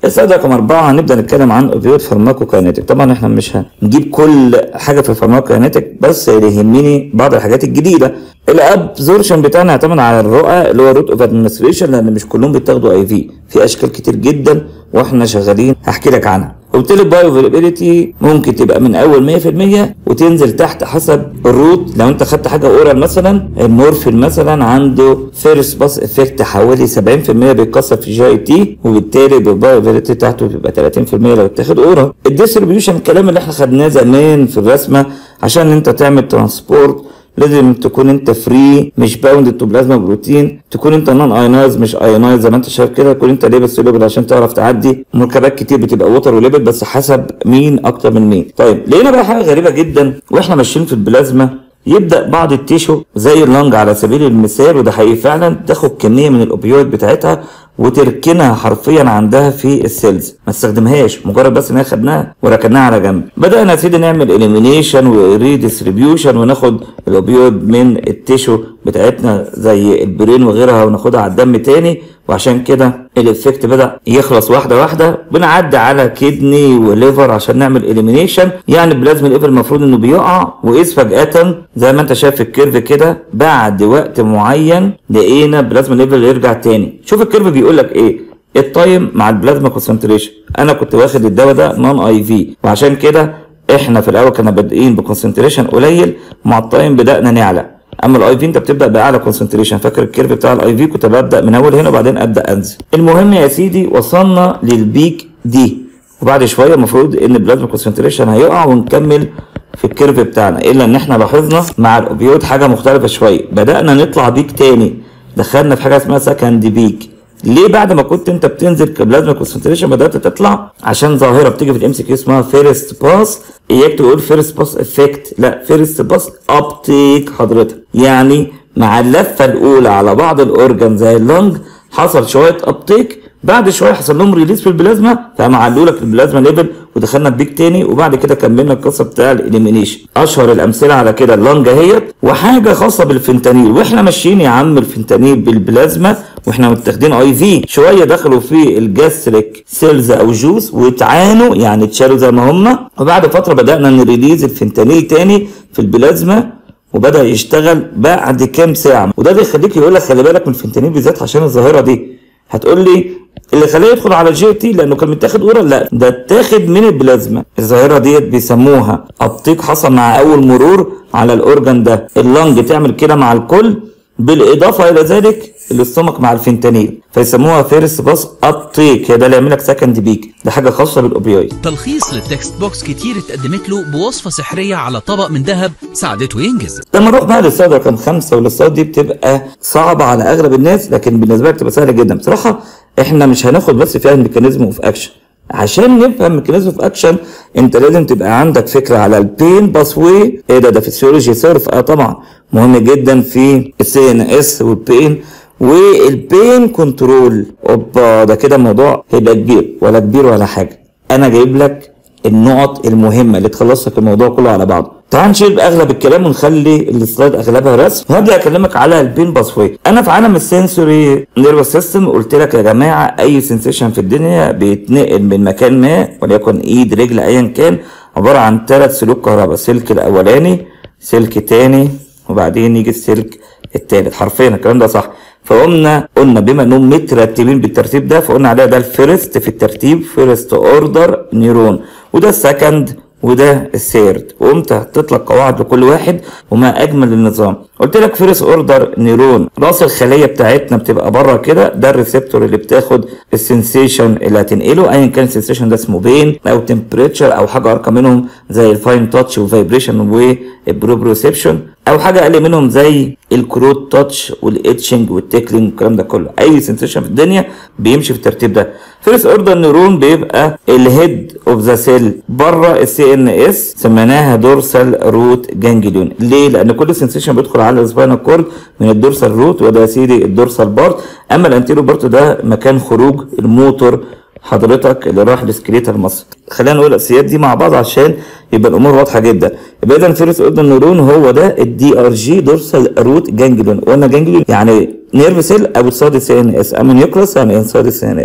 السلايد رقم أربعة هنبدأ نتكلم عن اوبيويد فارماكوكاينيتك طبعا احنا مش هنجيب كل حاجة في الفارماكوكاينيتك بس اللي يهمني بعض الحاجات الجديدة الابزورشن بتاعنا يعتمد على الرؤى اللي هو روت اوف ادمنستريشن لان مش كلهم بيتاخدوا اي في في اشكال كتير جدا واحنا شغالين هحكي لك عنها قلت لك بايو ممكن تبقى من اول 100% وتنزل تحت حسب الروت لو انت خدت حاجه اورال مثلا المورفين مثلا عنده فيرست باس افكت حوالي 70% بيتكسر في جي اي تي وبالتالي البايو بتاعته بتبقى 30% لو اتاخد اورال الديستريبيوشن الكلام اللي احنا خدناه زمان في الرسمه عشان انت تعمل ترانسبورت لازم تكون انت فري مش باوند تو بلازما بروتين تكون انت نون ايونايز مش ايونايز زي ما انت شايف كده تكون انت ليبل سوليبل عشان تعرف تعدي مركبات كتير بتبقى ووتر وليبل بس حسب مين اكتر من مين طيب لقينا بقى حاجه غريبه جدا واحنا ماشيين في البلازما يبدا بعض التيشو زي اللنج على سبيل المثال وده حقيقي فعلا تاخد كميه من الاوبيويد بتاعتها وتركنها حرفيا عندها في السيلز ما استخدمهاش مجرد بس ان هي خدناها وركناها على جنب بدانا يا سيدي نعمل اليمينيشن وريديستريبيوشن وناخد الاوبيويد من التيشو بتاعتنا زي البرين وغيرها وناخدها على الدم تاني وعشان كده الافكت بدا يخلص واحده واحده بنعدي على كدني وليفر عشان نعمل اليمينيشن يعني البلازما ليفر المفروض انه بيقع واذ فجاه زي ما انت شايف في الكيرف كده بعد وقت معين لقينا بلازما ليفر يرجع تاني شوف الكيرف بيقول لك ايه التايم مع البلازما كونسنتريشن انا كنت واخد الدواء ده نون اي في وعشان كده احنا في الاول كنا بادئين بكونسنتريشن قليل مع التايم بدانا نعلى اما الاي في انت بتبدا باعلى كونسنتريشن فاكر الكيرف بتاع الاي في كنت ببدا من اول هنا وبعدين ابدا انزل المهم يا سيدي وصلنا للبيك دي وبعد شويه المفروض ان البلازما كونسنتريشن هيقع ونكمل في الكيرف بتاعنا الا ان احنا لاحظنا مع الاوبيويد حاجه مختلفه شويه بدانا نطلع بيك تاني دخلنا في حاجه اسمها سكند بيك ليه بعد ما كنت انت بتنزل كبلازما كونسنتريشن بدات تطلع عشان ظاهره بتيجي في الام سي كيو اسمها فيرست باس اياك تقول فيرست باس افكت لا فيرست باس ابتيك حضرتك يعني مع اللفه الاولى على بعض الاورجان زي اللنج حصل شويه ابتيك بعد شويه حصل لهم ريليز في البلازما فقام علوا لك البلازما ليفل ودخلنا بيك تاني وبعد كده كملنا القصه بتاع الاليمينيشن اشهر الامثله على كده اللنج اهيت وحاجه خاصه بالفنتانيل واحنا ماشيين يا عم الفنتانيل بالبلازما واحنا متاخدين اي في شويه دخلوا في الجاستريك سيلز او جوس واتعانوا يعني اتشالوا زي ما هم وبعد فتره بدانا نريليز الفنتانيل تاني في البلازما وبدا يشتغل بعد كام ساعه وده بيخليك يقول لك خلي بالك من الفنتانيل بالذات عشان الظاهره دي هتقول لي اللي خلاه يدخل على الجي تي لانه كان متاخد اورال لا ده اتاخد من البلازما الظاهره ديت بيسموها ابطيق حصل مع اول مرور على الاورجن ده اللنج تعمل كده مع الكل بالاضافه الى ذلك الاستومك مع الفنتانيل فيسموها فيرست باس ابتيك هي ده اللي يعمل لك سكند بيك ده حاجه خاصه بالاوبيويد تلخيص للتكست بوكس كتير اتقدمت له بوصفة سحرية على طبق من ذهب ساعدته ينجز لما نروح بقى للسلايد رقم خمسه والسلايد دي بتبقى صعبه على اغلب الناس لكن بالنسبه لك بتبقى سهله جدا بصراحه احنا مش هناخد بس فيها الميكانيزم اوف اكشن عشان نفهم ميكانيزم اوف اكشن انت لازم تبقى عندك فكره على البين باس واي ايه ده ده فيسيولوجي سيرف اه طبعا مهم جدا في السي ان اس والبين والبين كنترول اوبا ده كده الموضوع هيبقى كبير ولا كبير ولا حاجه انا جايب لك النقط المهمه اللي تخلص لك الموضوع كله على بعضه تعال نشيل اغلب الكلام ونخلي السلايد اغلبها رسم وهبدا اكلمك على البين باسوي انا في عالم السنسوري نيرفس سيستم قلت لك يا جماعه اي سنسيشن في الدنيا بيتنقل من مكان ما وليكن ايد رجل ايا كان عباره عن ثلاث سلوك كهرباء سلك الاولاني سلك تاني وبعدين يجي السلك التالت حرفيا الكلام ده صح فقمنا قلنا بما انهم مترتبين بالترتيب ده فقلنا عليها ده الفيرست في الترتيب فيرست اوردر نيرون وده السكند وده الثيرد وقمت حطيت لك قواعد لكل واحد وما اجمل النظام قلت لك فيرست اوردر نيرون راس الخليه بتاعتنا بتبقى بره كده ده الريسبتور اللي بتاخد السنسيشن اللي هتنقله ايا كان السنسيشن ده اسمه بين او تمبريتشر او حاجه ارقى منهم زي الفاين تاتش وفايبريشن والبروبروسبشن او حاجه اقل منهم زي الكروت تاتش والاتشنج والتيكلينج والكلام ده كله اي سنسيشن في الدنيا بيمشي في الترتيب ده فيرست اوردر نيرون بيبقى الهيد اوف ذا سيل بره السي ان اس سميناها دورسال روت جانجليون ليه لان كل سنسيشن بيدخل على السباينال كورد من الدورسال روت وده يا سيدي الدورسال بارت اما الانتيرو بارت ده مكان خروج الموتور حضرتك اللي راح لسكريتال مصر خلينا نقول الاساسيات دي مع بعض عشان يبقى الامور واضحه جدا يبقى اذا فيرست اوردر نيرون هو ده الدي ار جي دورسال روت جانجليون قلنا جانجليون يعني نيرف سيل او سايد سي ان اس اما نيوكلس يعني انسايد سي ان اس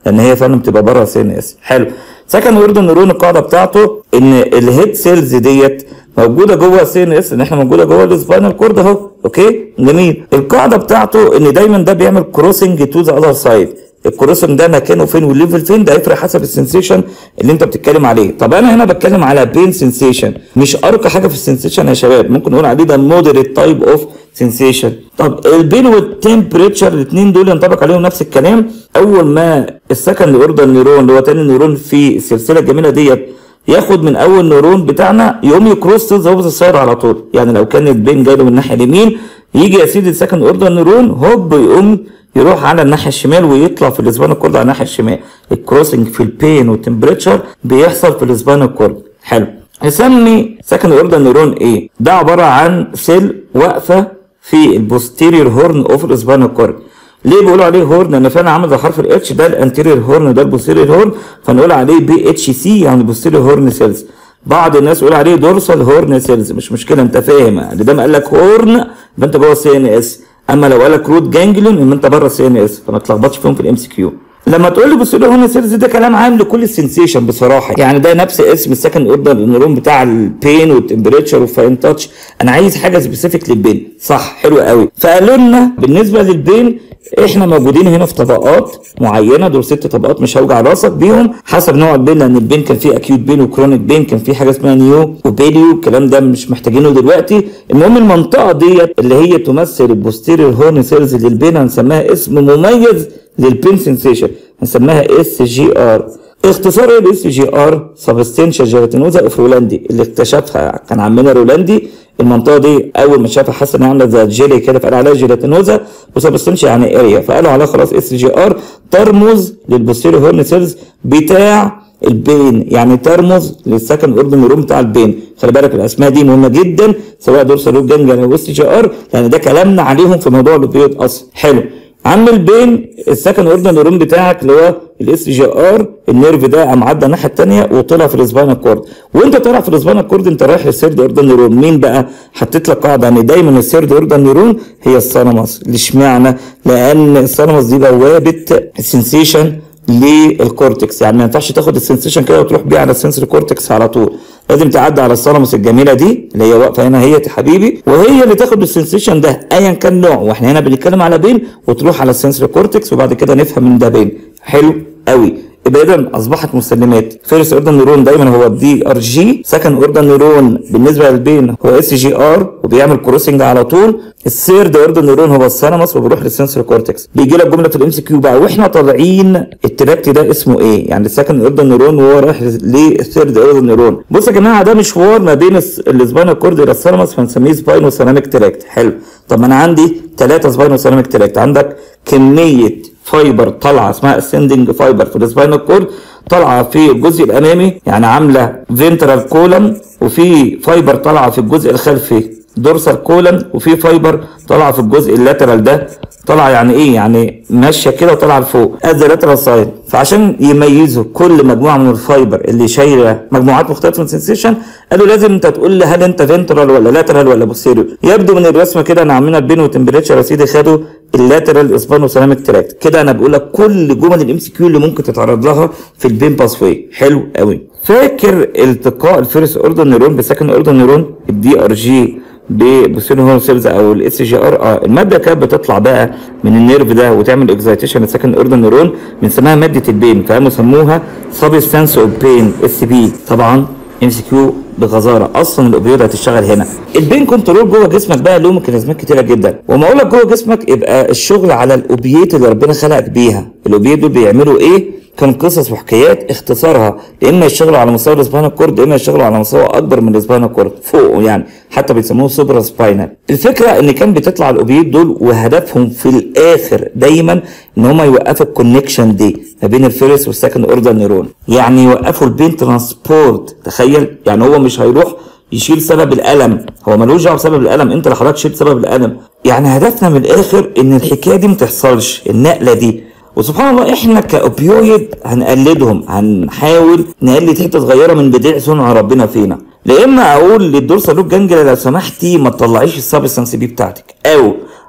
لان هي فعلا بتبقى بره سي ان اس حلو سكند اوردر نيرون القاعده بتاعته ان الهيد سيلز ديت موجوده جوه سي ان اس ان احنا موجوده جوه السباينال كورد اهو اوكي جميل القاعده بتاعته ان دايما ده بيعمل كروسنج تو ذا اذر سايد الكروسنج ده مكانه فين والليفل فين ده هيفرق حسب السنسيشن اللي انت بتتكلم عليه طب انا هنا بتكلم على بين سنسيشن مش ارقى حاجه في السنسيشن يا شباب ممكن نقول عليه ده مودريت تايب اوف سنسيشن طب البين والتمبريتشر الاثنين دول ينطبق عليهم نفس الكلام اول ما السكند اوردر نيرون اللي هو تاني نيرون في السلسله الجميله ديت ياخد من اول نيرون بتاعنا يقوم يكروس تو ذا السايد على طول يعني لو كان البين جاي له من الناحيه اليمين يجي يا سيدي السكند اوردر نيرون هوب يقوم يروح على الناحيه الشمال ويطلع في الاسبانال كورد على الناحيه الشمال الكروسنج في البين والتمبريتشر بيحصل في الاسبانال كورد حلو نسمي سكند اوردر نيرون ايه ده عباره عن سيل واقفه في البوستيريور هورن اوف الاسبانال كورد ليه بيقولوا عليه هورن لان فعلا عامل زي حرف الاتش ده الانتيريور هورن ده البوستيريور هورن فنقول عليه بي اتش سي يعني بوستيريور هورن سيلز بعض الناس يقول عليه دورسال هورن سيلز مش مشكله انت فاهم يعني ده ما قال لك هورن يبقى انت جوه السي ان اس اما لو قال لك روت جانجليون يبقى انت بره السي ان اس فما تلخبطش فيهم في الام سي كيو لما تقول لي بوستيريور هورن سيلز ده كلام عام لكل السنسيشن بصراحه يعني ده نفس اسم السكند اوردر النيرون بتاع البين والتمبريتشر والفاين تاتش انا عايز حاجه سبيسيفيك للبين صح حلو قوي فقالوا لنا بالنسبه للبين احنا موجودين هنا في طبقات معينه دول ست طبقات مش هوجع راسك بيهم حسب نوع البين لان البين كان فيه اكيوت بين وكرونيك بين كان فيه حاجه اسمها نيو وبيليو الكلام ده مش محتاجينه دلوقتي المهم المنطقه ديت اللي هي تمثل البوستيريور هورن سيلز للبين هنسميها اسم مميز للبين سنسيشن هنسميها اس جي ار اختصار الاس جي ار سبستنشا جيلاتينوزا اوف رولاندي اللي اكتشفها كان عمنا رولاندي المنطقه دي اول ما شافها حس انها عامله زي الجيلي كده فقال عليها جيلاتينوزا وسبستنشا يعني اريا فقالوا عليها خلاص اس جي ار ترمز للبوستيريو هورن سيلز بتاع البين يعني ترمز للسكند اوردر نيرون بتاع البين خلي بالك الاسماء دي مهمه جدا سواء دورسال جانجل او اس جي ار لان ده كلامنا عليهم في موضوع الاوبيويد اصلا حلو عم البين السكند اوردر نيرون بتاعك اللي هو الاس جي ار النيرف ده قام عدى الناحيه الثانيه وطلع في الاسباينال كورد وانت طالع في الاسباينال كورد انت رايح للثيرد اوردر نيرون مين بقى حطيت لك قاعده ان دايما الثيرد اوردر نيرون هي السانوماس اشمعنى لان السانوماس دي بوابه السنسيشن للكورتكس يعني ما ينفعش تاخد السنسيشن كده وتروح بيه على السنسوري كورتكس على طول لازم تعدي على الثالاموس الجميله دي اللي هي واقفه هنا هي يا حبيبي وهي اللي تاخد السنسيشن ده ايا كان نوع واحنا هنا بنتكلم على بين وتروح على السنسوري كورتكس وبعد كده نفهم ان ده بين حلو قوي يبقى اذا اصبحت مسلمات فيرست اوردر نيرون دايما هو الدي ار جي سكند اوردر نيرون بالنسبه للبين هو اس جي ار وبيعمل كروسنج على طول الثيرد اوردر نيرون هو الثالاموس وبيروح للسنسوري كورتكس بيجي لك جمله في الام سي كيو بقى واحنا طالعين التراكت ده اسمه ايه يعني السكند اوردر نيرون وهو رايح للثيرد اوردر نيرون بص يا جماعه ده مشوار ما بين السباينال كورد الى الثالاموس فنسميه سباينو سيراميك تراكت حلو طب ما انا عندي ثلاثه سباينو سيراميك تراكت عندك كميه فايبر طالعه اسمها اسندنج فايبر في السباينال كورد طالعه في الجزء الامامي يعني عامله فينترال كولم وفي فايبر طالعه في الجزء الخلفي دورسال كولم وفي فايبر طالعه في الجزء اللاترال ده طالعه يعني ايه يعني ماشيه كده وطالعه لفوق اد لاترال سايد فعشان يميزوا كل مجموعه من الفايبر اللي شايله مجموعات مختلفه من السنسيشن قالوا لازم انت تقول لي هل انت فينترال ولا لاترال ولا بوستيريو يبدو من الرسمه كده ان عاملين البين وتمبريتشر يا سيدي خدوا اللاترال اسبانو سيراميك تراكت كده انا بقول لك كل جمل الام سي كيو اللي ممكن تتعرض لها في البين باس واي حلو قوي فاكر التقاء الفيرست اوردر نيرون بسكند اوردر نيرون الدي ار جي ببوستيريو هورن سيلز او الاس جي ار اه الماده كانت بتطلع بقى من النيرف ده وتعمل اكزايتيشن للسكند اوردر نيرون بنسميها ماده البين فقاموا سموها سبستانس اوف بين اس بي طبعا ام سي كيو بغزاره اصلا الاوبيويد هتشتغل هنا البين كنترول جوه جسمك بقى له ميكانيزمات كتيره جدا وما اقول لك جوه جسمك يبقى الشغل على الاوبيات اللي ربنا خلقك بيها الاوبيات دول بيعملوا ايه كان قصص وحكايات اختصارها يا اما يشتغلوا على مستوى السباينال كورد يا اما يشتغلوا على مستوى اكبر من السباينال كورد فوقه يعني حتى بيسموه سوبرا سباينال الفكره ان كان بتطلع الاوبيات دول وهدفهم في الاخر دايما ان هم يوقفوا الكونكشن دي ما بين الفيرس والسكند اوردر نيرون يعني يوقفوا البين ترانسبورت تخيل يعني هو مش هيروح يشيل سبب الالم هو ملوش دعوه بسبب الالم انت اللي حضرتك شلت سبب الالم يعني هدفنا من الاخر ان الحكايه دي ما تحصلش النقله دي وسبحان الله احنا كاوبيويد هنقلدهم هنحاول نقلد حته صغيره من بديع صنع ربنا فينا لا اما اقول للدورسال لوب جانجل لو سمحتي ما تطلعيش السبستانس بي بتاعتك او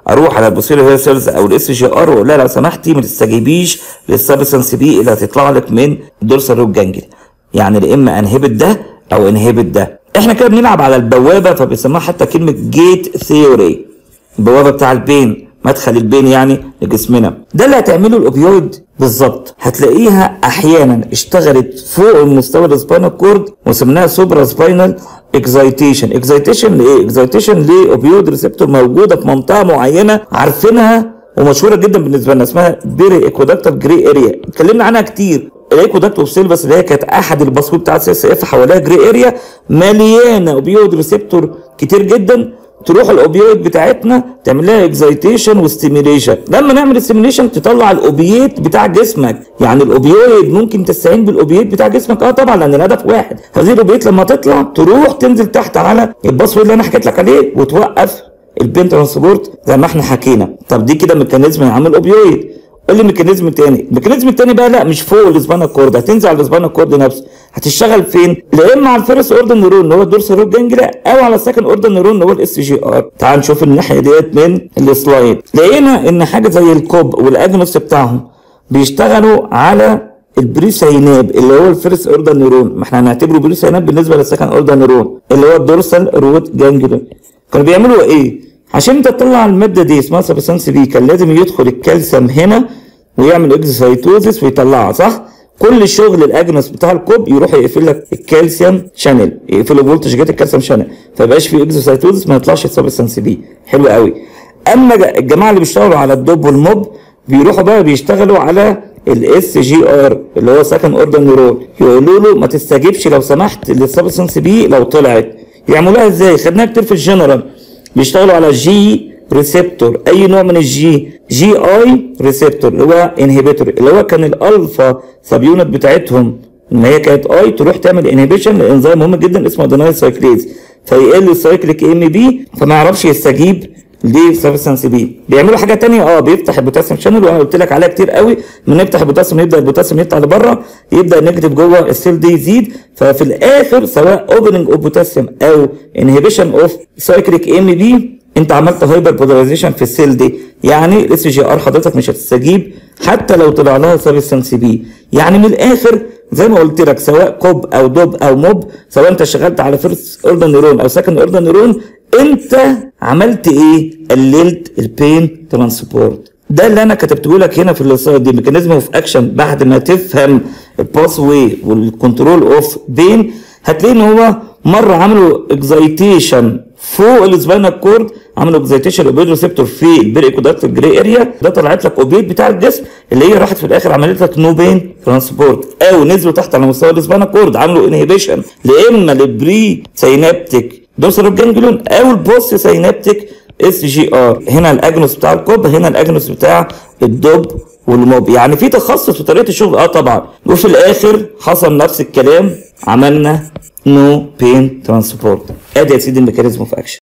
اروح على البوستيريور هير سيلز او الاس جي ار واقول لها لو سمحتي ما تستجيبيش للسبستنس بي اللي هتطلع لك من دورسال روت جانجلي يعني يا اما انهبت ده او انهبت ده احنا كده بنلعب على البوابه فبيسموها حتى كلمه جيت ثيوري البوابه بتاع البين مدخل البين يعني لجسمنا ده اللي هتعمله الاوبيويد بالظبط هتلاقيها احيانا اشتغلت فوق المستوى السباينال كورد وسمناها سوبرا سباينال اكزايتيشن اكزايتيشن لايه اكزايتيشن لاوبيويد ريسبتور موجوده في منطقه معينه عارفينها ومشهوره جدا بالنسبه لنا اسمها بيري ايكوداكتال جري اريا اتكلمنا عنها كتير الايكوداكت اوف سيلفاس اللي هي كانت احد الباسورد بتاعت سي اس اف حواليها جري اريا مليانه اوبيويد ريسبتور كتير جدا تروح الاوبيويد بتاعتنا تعمل لها اكزايتيشن وستيميليشن لما نعمل ستيميليشن تطلع الاوبيات بتاع جسمك يعني الاوبيويد ممكن تستعين بالاوبيات بتاع جسمك اه طبعا لان الهدف واحد هذه الاوبيات لما تطلع تروح تنزل تحت على الباسورد اللي انا حكيت لك عليه وتوقف البين ترانسبورت زي ما احنا حكينا طب دي كده ميكانيزم عامل اوبيويد قول لي ميكانيزم تاني الميكانيزم التاني بقى لا مش فوق الاسبانال كورد هتنزل على الاسبانال كورد نفسه هتشتغل فين لا اما على الفيرست اوردر نيرون اللي هو الدورسال روت جانجليا او على السكند اوردر نيرون اللي هو الاس جي ار تعال نشوف الناحيه ديت من السلايد لقينا ان حاجه زي الكوب والاجنوس بتاعهم بيشتغلوا على البريسايناب اللي هو الفيرست اوردر نيرون ما احنا هنعتبره بريسايناب بالنسبه للسكند اوردر نيرون اللي هو الدورسال روت جانجليا كانوا بيعملوا ايه عشان انت تطلع الماده دي اسمها سبستانس بي كان لازم يدخل الكالسيوم هنا ويعمل اكزوسايتوزيس ويطلعها صح كل شغل الاجنس بتاع الكوب يروح يقفل لك الكالسيوم شانل يقفل فولتج جات الكالسيوم شانل فيبقاش في اكزوسايتوزيس ما يطلعش السبستانس بي حلو قوي اما الجماعه اللي بيشتغلوا على الدوب والموب بيروحوا بقى بيشتغلوا على الاس جي ار اللي هو سكند اوردر نيرون يقولوا له ما تستجيبش لو سمحت للسبستانس بي لو طلعت يعملوها ازاي خدناها كتير في الجنرال بيشتغلوا على جي ريسبتور اي نوع من الجي جي اي ريسبتور اللي هو انهبيتور اللي هو كان الالفا سب يونت بتاعتهم ان هي كانت اي تروح تعمل انهبيشن لانزيم مهم جدا اسمه ادينايل سايكليز فيقل السايكليك ام بي فما يعرفش يستجيب لسبستانس بي بيعملوا حاجه تانية اه بيفتح البوتاسيوم شانل وانا قلت لك عليها كتير قوي من يفتح البوتاسيوم يبدا البوتاسيوم يطلع لبره يبدا النيجاتيف جوه السيل دي يزيد ففي الاخر سواء اوبننج اوف بوتاسيوم او انهبيشن اوف سايكليك ام بي انت عملت هايبر بولاريزيشن في السيل دي يعني الاس جي ار حضرتك مش هتستجيب حتى لو طلع لها سبستانس بي يعني من الاخر زي ما قلت لك سواء كوب او دوب او موب سواء انت اشتغلت على فيرست اوردر نيرون او سكند اوردر نيرون انت عملت ايه قللت البين ترانسبورت ده اللي انا كتبته لك هنا في السلايد دي ميكانيزم اوف اكشن بعد ما تفهم الباس واي والكنترول اوف بين هتلاقي ان هو مره عملوا اكزايتيشن فوق السباينال كورد عملوا اكزايتيشن الاوبيد ريسبتور في البيري كوداكتيف جري اريا ده طلعت لك اوبيد بتاع الجسم اللي هي راحت في الاخر عملت لك نو بين ترانسبورت او نزلوا تحت على مستوى السباينال كورد عملوا انهبيشن لا اما للبري سينابتيك دوسر جانجلون او البوست سينابتيك اس جي ار هنا الاجنوس بتاع الكوب هنا الاجنوس بتاع الدوب والموب يعني في تخصص في طريقه الشغل اه طبعا وفي الاخر حصل نفس الكلام عملنا نو بين ترانسبورت ادي يا سيدي الميكانيزم اوف اكشن